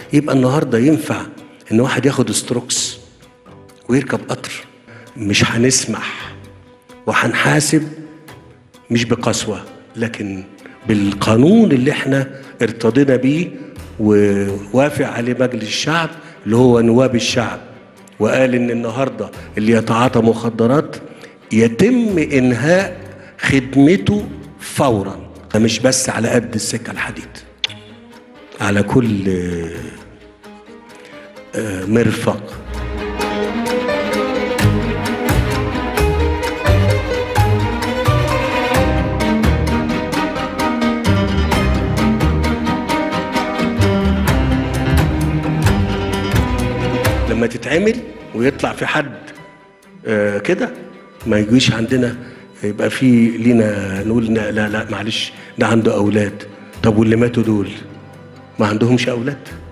يبقى النهارده ينفع ان واحد ياخد ستروكس ويركب قطر مش هنسمح وهنحاسب مش بقسوه لكن بالقانون اللي احنا ارتضينا بيه ووافق عليه مجلس الشعب اللي هو نواب الشعب وقال ان النهارده اللي يتعاطى مخدرات يتم انهاء خدمته فورا مش بس على قد السكه الحديد على كل آه، آه، مرفق لما تتعمل ويطلع في حد آه، كده ما يجيش عندنا يبقى في لينا نقول لا لا, لا معلش ده عنده اولاد طب واللي ماتوا دول ما عندهمش اولاد